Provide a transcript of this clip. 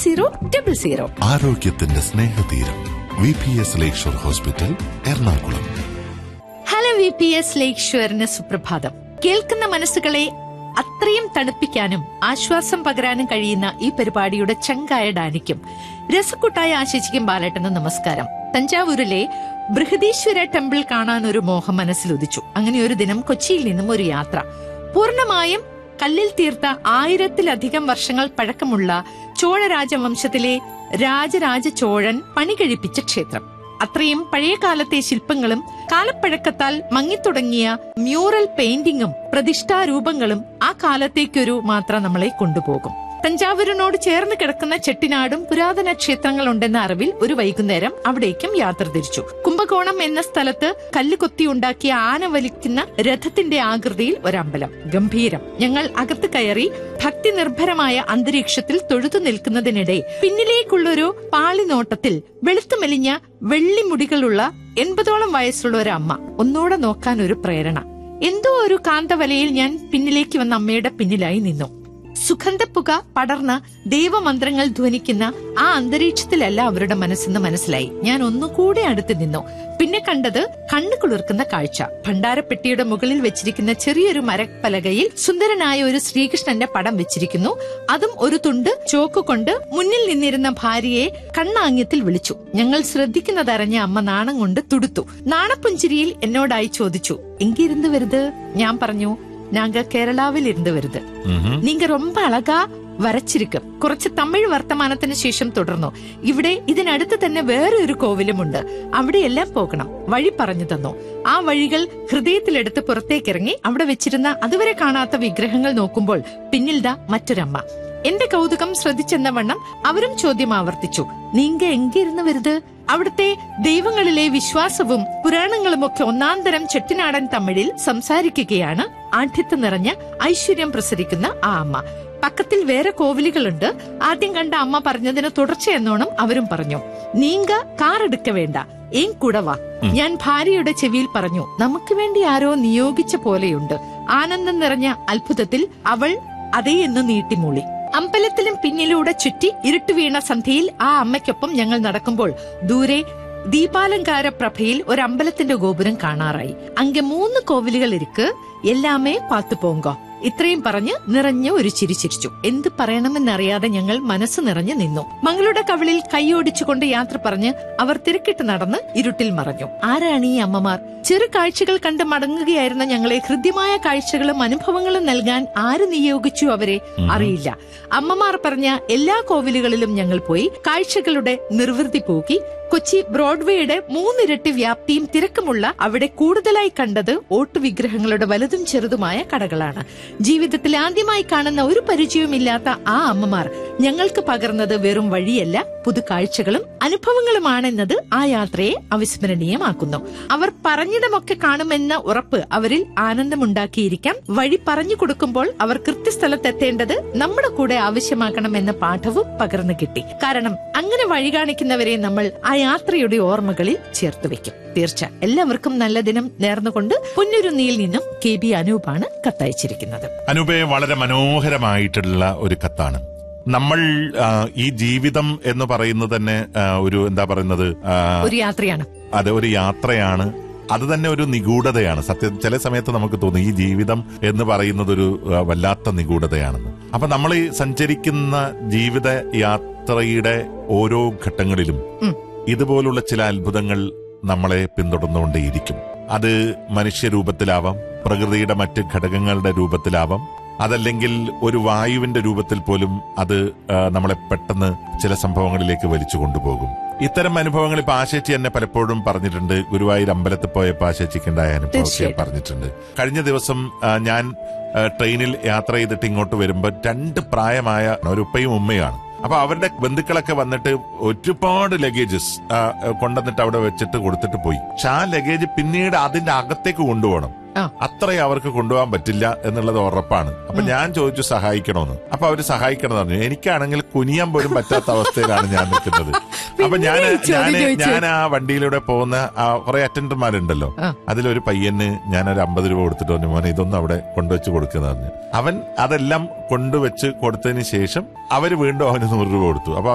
Zero double zero ആരോഗ്യത്തിന്റെ സ്നേഹതീരം V P S lakeshore hospital Ernakulam hello V P S ലേക്ക് ഷുവറിന് സുപ്രഭാതം കേൾക്കുന്ന മനസ്സുകളെ അത്രയും തണുപ്പിക്കാനും ആശ്വാസം പകരാനും കഴിയുന്ന ഈ പരിപാടിയുടെ ചങ്കായ ഡാനിക്കും രസക്കുട്ടായ ആശിച്ചിക്കും ബാലേട്ടനും നമസ്കാരം തഞ്ചാവൂരിലെ ബൃഹദീശ്വര ടെമ്പിൾ കാണാൻ ഒരു മോഹം മനസ്സിലുദിച്ചു അങ്ങനെ ഒരു ദിനം കൊച്ചിയിൽ നിന്നും ഒരു യാത്ര പൂർണ്ണമായും കല്ലിൽ തീർത്ത ആയിരത്തിലധികം വർഷങ്ങൾ പഴക്കമുള്ള ചോഴ രാജവംശത്തിലെ രാജരാജ ചോഴൻ പണികഴിപ്പിച്ച ക്ഷേത്രം അത്രയും പഴയ കാലത്തെ ശില്പങ്ങളും കാലപ്പഴക്കത്താൽ മങ്ങിത്തുടങ്ങിയ മ്യൂറൽ പെയിന്റിങ്ങും പ്രതിഷ്ഠാരൂപങ്ങളും ആ കാലത്തേക്കൊരു മാത്രം നമ്മളെ കൊണ്ടുപോകും തഞ്ചാവൂരിനോട് ചേർന്ന് കിടക്കുന്ന ചെട്ടിനാടും പുരാതന ക്ഷേത്രങ്ങൾ ഉണ്ടെന്ന അറിവിൽ ഒരു വൈകുന്നേരം അവിടേക്കും യാത്ര തിരിച്ചു കുംഭകോണം എന്ന സ്ഥലത്ത് കല്ല് കൊത്തിയുണ്ടാക്കിയ ആന വലിക്കുന്ന രഥത്തിന്റെ ആകൃതിയിൽ ഒരമ്പലം ഗംഭീരം ഞങ്ങൾ അകത്ത് കയറി ഭക്തി നിർഭരമായ അന്തരീക്ഷത്തിൽ തൊഴുതു നിൽക്കുന്നതിനിടെ പിന്നിലേക്കുള്ളൊരു പാളിനോട്ടത്തിൽ വെളുത്തു മെലിഞ്ഞ വെള്ളിമുടികളുള്ള എൺപതോളം വയസ്സുള്ള ഒരു അമ്മ ഒന്നുകൂടെ നോക്കാൻ ഒരു പ്രേരണ എന്തോ ഒരു കാന്തവലയിൽ ഞാൻ പിന്നിലേക്ക് വന്ന അമ്മയുടെ പിന്നിലായി നിന്നു സുഗന്ധപ്പുക പടർന്ന ദൈവമന്ത്രങ്ങൾ ധ്വനിക്കുന്ന ആ അന്തരീക്ഷത്തിലല്ല അവരുടെ മനസ്സെന്ന് മനസ്സിലായി ഞാൻ ഒന്നുകൂടെ അടുത്ത് നിന്നു പിന്നെ കണ്ടത് കണ്ണു കുളിർക്കുന്ന കാഴ്ച ഭണ്ഡാരപ്പെട്ടിയുടെ മുകളിൽ വെച്ചിരിക്കുന്ന ചെറിയൊരു മരപ്പലകയിൽ സുന്ദരനായ ഒരു ശ്രീകൃഷ്ണന്റെ പടം വെച്ചിരിക്കുന്നു അതും ഒരു തുണ്ട് ചോക്ക് കൊണ്ട് മുന്നിൽ നിന്നിരുന്ന ഭാര്യയെ കണ്ണാങ്യത്തിൽ വിളിച്ചു ഞങ്ങൾ ശ്രദ്ധിക്കുന്നതറിഞ്ഞ അമ്മ നാണം കൊണ്ട് തുടുത്തു നാണപ്പുഞ്ചിരിയിൽ എന്നോടായി ചോദിച്ചു എങ്കിരുന്ന് വരുത് ഞാൻ പറഞ്ഞു നാങ്ക കേരളാവിൽ ഇരുന്ന് വരുത് നീങ്ക ரொம்ப അഴകാ വരച്ചിരിക്കും കുറച്ച് തമിഴ് വർത്തമാനത്തിന് ശേഷം തുടർന്നു ഇവിടെ ഇതിനടുത്ത് തന്നെ വേറെ ഒരു കോവിലുമുണ്ട് അവിടെയെല്ലാം പോകണം വഴി പറഞ്ഞു തന്നു ആ വഴികൾ ഹൃദയത്തിലെടുത്ത് പുറത്തേക്കിറങ്ങി അവിടെ വെച്ചിരുന്ന അതുവരെ കാണാത്ത വിഗ്രഹങ്ങൾ നോക്കുമ്പോൾ പിന്നിൽ ദാ മറ്റൊരമ്മ എന്റെ കൗതുകം ശ്രദ്ധിച്ചെന്ന വണ്ണം അവരും ചോദ്യം ആവർത്തിച്ചു നീങ്ക എങ്കിരുന്ന് വരുത് അവിടുത്തെ ദൈവങ്ങളിലെ വിശ്വാസവും പുരാണങ്ങളുമൊക്കെ ഒന്നാന്തരം ചെട്ടിനാടൻ തമിഴിൽ സംസാരിക്കുകയാണ് ആഠ്യത്ത് നിറഞ്ഞ ഐശ്വര്യം പ്രസരിക്കുന്ന ആ അമ്മ പക്കത്തിൽ വേറെ കോവിലുകളുണ്ട് ആദ്യം കണ്ട അമ്മ പറഞ്ഞതിന് തുടർച്ചയെന്നോണം അവരും പറഞ്ഞു നീങ്ക കാർ എടുക്ക വേണ്ട ഏൻ കുടവാ ഞാൻ ഭാര്യയുടെ ചെവിയിൽ പറഞ്ഞു നമുക്ക് വേണ്ടി ആരോ നിയോഗിച്ച പോലെയുണ്ട് ആനന്ദം നിറഞ്ഞ അത്ഭുതത്തിൽ അവൾ അതേ എന്ന് നീട്ടിമൂളി അമ്പലത്തിലും പിന്നിലൂടെ ചുറ്റി ഇരുട്ട് വീണ സന്ധ്യയിൽ ആ അമ്മയ്ക്കൊപ്പം ഞങ്ങൾ നടക്കുമ്പോൾ ദൂരെ ദീപാലങ്കാര പ്രഭയിൽ ഒരു അമ്പലത്തിന്റെ ഗോപുരം കാണാറായി അങ്ക മൂന്ന് കോവിലുകൾ ഇരിക്ക് എല്ലാമേ പാത്തു പോങ്കോ ഇത്രയും പറഞ്ഞ് നിറഞ്ഞ ഒരു ചിരി ചിരിച്ചു എന്ത് പറയണമെന്നറിയാതെ ഞങ്ങൾ മനസ്സ് നിറഞ്ഞു നിന്നു മകളുടെ കവിളിൽ കൈയോടിച്ചുകൊണ്ട് യാത്ര പറഞ്ഞ് അവർ തിരക്കിട്ട് നടന്ന് ഇരുട്ടിൽ മറഞ്ഞു ആരാണ് ഈ അമ്മമാർ ചെറു കാഴ്ചകൾ കണ്ട് മടങ്ങുകയായിരുന്ന ഞങ്ങളെ ഹൃദ്യമായ കാഴ്ചകളും അനുഭവങ്ങളും നൽകാൻ ആര് നിയോഗിച്ചു അവരെ അറിയില്ല അമ്മമാർ പറഞ്ഞ എല്ലാ കോവിലുകളിലും ഞങ്ങൾ പോയി കാഴ്ചകളുടെ നിർവൃത്തി പോക്കി കൊച്ചി ബ്രോഡ്വേയുടെ മൂന്നിരട്ടി വ്യാപ്തിയും തിരക്കുമുള്ള അവിടെ കൂടുതലായി കണ്ടത് ഓട്ടുവിഗ്രഹങ്ങളുടെ വലുതും ചെറുതുമായ കടകളാണ് ജീവിതത്തിൽ ആദ്യമായി കാണുന്ന ഒരു പരിചയവുമില്ലാത്ത ആ അമ്മമാർ ഞങ്ങൾക്ക് പകർന്നത് വെറും വഴിയല്ല പുതുകാഴ്ചകളും അനുഭവങ്ങളുമാണെന്നത് ആ യാത്രയെ അവിസ്മരണീയമാക്കുന്നു അവർ പറഞ്ഞിടമൊക്കെ കാണുമെന്ന ഉറപ്പ് അവരിൽ ആനന്ദമുണ്ടാക്കിയിരിക്കാം വഴി പറഞ്ഞു കൊടുക്കുമ്പോൾ അവർ കൃത്യസ്ഥലത്തെത്തേണ്ടത് നമ്മുടെ കൂടെ ആവശ്യമാക്കണമെന്ന പാഠവും പകർന്നു കിട്ടി കാരണം അങ്ങനെ വഴി കാണിക്കുന്നവരെ നമ്മൾ ആ യാത്രയുടെ ഓർമ്മകളിൽ ചേർത്ത് വെക്കും തീർച്ച എല്ലാവർക്കും നല്ല ദിനം നേർന്നുകൊണ്ട് പുന്നരുന്നിയിൽ നിന്നും കെ ബി അനൂപാണ് കത്തയച്ചിരിക്കുന്നത് അനുപയെ വളരെ മനോഹരമായിട്ടുള്ള ഒരു കത്താണ് നമ്മൾ ആ, ഈ ജീവിതം എന്ന് പറയുന്നത് തന്നെ ആ, ഒരു എന്താ പറയുന്നത് ആ, ഒരു യാത്രയാണ് അത് ഒരു യാത്രയാണ് അത് തന്നെ ഒരു നിഗൂഢതയാണ് സത്യം ചില സമയത്ത് നമുക്ക് തോന്നും ഈ ജീവിതം എന്ന് പറയുന്നത് ഒരു ആ, വല്ലാത്ത നിഗൂഢതയാണെന്ന് അപ്പൊ നമ്മൾ ഈ സഞ്ചരിക്കുന്ന ജീവിത യാത്രയുടെ ഓരോ ഘട്ടങ്ങളിലും ഉം. ഇതുപോലുള്ള ചില അത്ഭുതങ്ങൾ നമ്മളെ പിന്തുടർന്നുകൊണ്ടേയിരിക്കും അത് മനുഷ്യരൂപത്തിലാവാം പ്രകൃതിയുടെ മറ്റ് ഘടകങ്ങളുടെ രൂപത്തിലാവാം അതല്ലെങ്കിൽ ഒരു വായുവിന്റെ രൂപത്തിൽ പോലും അത് ആ, നമ്മളെ പെട്ടെന്ന് ചില സംഭവങ്ങളിലേക്ക് വലിച്ചു കൊണ്ടുപോകും ഇത്തരം അനുഭവങ്ങൾ ഇപ്പൊ ആശേച്ചി എന്നെ പലപ്പോഴും പറഞ്ഞിട്ടുണ്ട് ഗുരുവായൂർ അമ്പലത്തിൽ പോയപ്പോ ആശേച്ചിക്കുണ്ടായ അനുഭവമൊക്കെ തീർച്ചയായിട്ടും. പറഞ്ഞിട്ടുണ്ട് കഴിഞ്ഞ ദിവസം ആ, ഞാൻ ആ, ട്രെയിനിൽ യാത്ര ചെയ്തിട്ട് ഇങ്ങോട്ട് വരുമ്പോൾ രണ്ട് പ്രായമായ ഒരു ഉപ്പയും ഉമ്മയാണ് അപ്പൊ അവരുടെ ബന്ധുക്കളൊക്കെ വന്നിട്ട് ഒരുപാട് ലഗേജസ് കൊണ്ടുവന്നിട്ട് അവിടെ വെച്ചിട്ട് കൊടുത്തിട്ട് പോയി പക്ഷെ ആ ലഗേജ് പിന്നീട് അതിന്റെ അകത്തേക്ക് കൊണ്ടുപോകണം ആ. അത്രയും അവർക്ക് കൊണ്ടുപോകാൻ പറ്റില്ല എന്നുള്ളത് ഉറപ്പാണ് അപ്പൊ ഞാൻ ചോദിച്ചു സഹായിക്കണമെന്ന് അപ്പൊ അവര് സഹായിക്കണം പറഞ്ഞു എനിക്കാണെങ്കിൽ കുനിയാൻ പോലും പറ്റാത്ത അവസ്ഥയിലാണ് ഞാൻ നിൽക്കുന്നത് അപ്പൊ ഞാൻ പിന്നെ ഈ ചോദ്യം ഞാൻ ചോദിച്ചേ. ഞാൻ ആ വണ്ടിയിലൂടെ പോകുന്ന ആ കുറെ അറ്റൻഡർമാരുണ്ടല്ലോ ആ. അതിലൊരു പയ്യന് ഞാൻ ഒരു അമ്പത് രൂപ കൊടുത്തിട്ട് പറഞ്ഞു മോനെ ഇതൊന്നും അവിടെ കൊണ്ടുവച്ച് കൊടുക്കുന്ന പറഞ്ഞു അവൻ അതെല്ലാം കൊണ്ടുവച്ച് കൊടുത്തതിന് ശേഷം അവര് വീണ്ടും അവന് നൂറ് രൂപ കൊടുത്തു അപ്പൊ